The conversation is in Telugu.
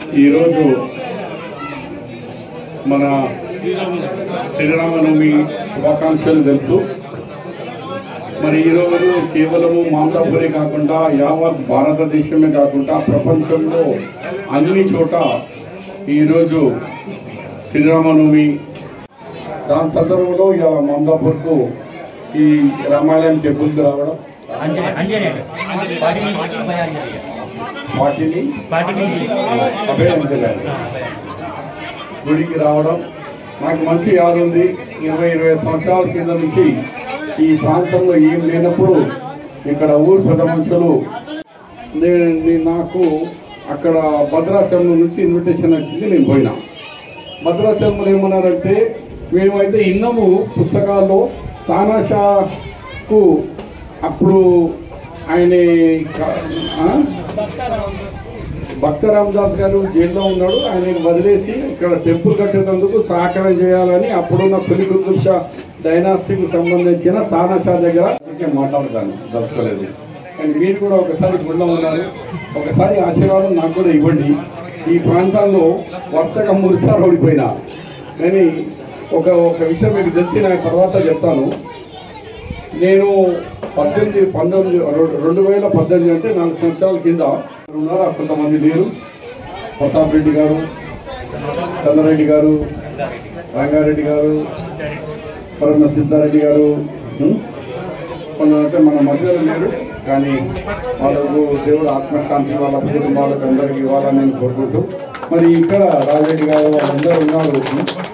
ఈరోజు మన శ్రీరామనవమి శుభాకాంక్షలు తెలుపుతూ మరి ఈరోజు కేవలము మాందాపురే కాకుండా యావత్ భారతదేశమే కాకుండా ప్రపంచంలో అన్ని చోట ఈరోజు శ్రీరామనవమి దాని సందర్భంలో ఇలా మాందాపూర్కు ఈ రామాలయం టెంపుల్కి రావడం అంజనే అంజనే పాటి నుంచి అభయ అంజనేయ వాటిని పాటి నుంచి అభయించలేదు గుడికి రావడం నాకు మంచి యాద ఉంది ఇరవై ఇరవై సంవత్సరాల కింద నుంచి ఈ ప్రాంతంలో ఏం లేనప్పుడు ఇక్కడ ఊరు పెద్ద మనుషులు నేను నేను- నాకు అక్కడ భద్రాచలం నుంచి ఇన్విటేషన్ వచ్చింది నేను పోయినా భద్రాచలంలో ఏమన్నారంటే మేమైతే ఇన్నము పుస్తకాల్లో తానాషాకు అప్పుడు ఆయన క- ఆ? భక్త రామదాస్ గారు జైల్లో ఉన్నాడు ఆయన వదిలేసి ఇక్కడ టెంపుల్ కట్టేందుకు సహకారం చేయాలని అప్పుడున్న పెళ్లి కుతుబ్ షా డైనాస్టీకి సంబంధించిన తానాషా దగ్గర అందుకే మాట్లాడతాను దలుచుకోలేదు కానీ మీరు కూడా ఒకసారి గుళ్ళో ఉన్నారు ఒకసారి ఆశీర్వాదం నాకు కూడా ఇవ్వండి ఈ ప్రాంతాల్లో వరుసగా మూడుసార్లు ఓడిపోయినా కానీ ఒక ఒక విషయం మీకు తెలిసిన తర్వాత చెప్తాను నేను పద్దెనిమిది పంతొమ్మిది రెండు- రెండు వేల పద్దెనిమిది అంటే నాలుగు సంవత్సరాల కింద ఉన్నారు ఆ కొంతమంది లేరు ప్రతాప్ రెడ్డి గారు చంద్రారెడ్డి గారు రంగారెడ్డి గారు పరమ సిద్ధారెడ్డి గారు ఉం? కొందరైతే మన మధ్యలో లేరు కానీ వాళ్ళకు దేవుడు ఆత్మశాంతి వాళ్ళ కుటుంబాలకు అందరికీ ఇవ్వాలని నేను కోరుకుంటూ మరి ఇక్కడ రాజరెడ్డి గారు వాళ్ళందరూ ఉన్నారు ఉం?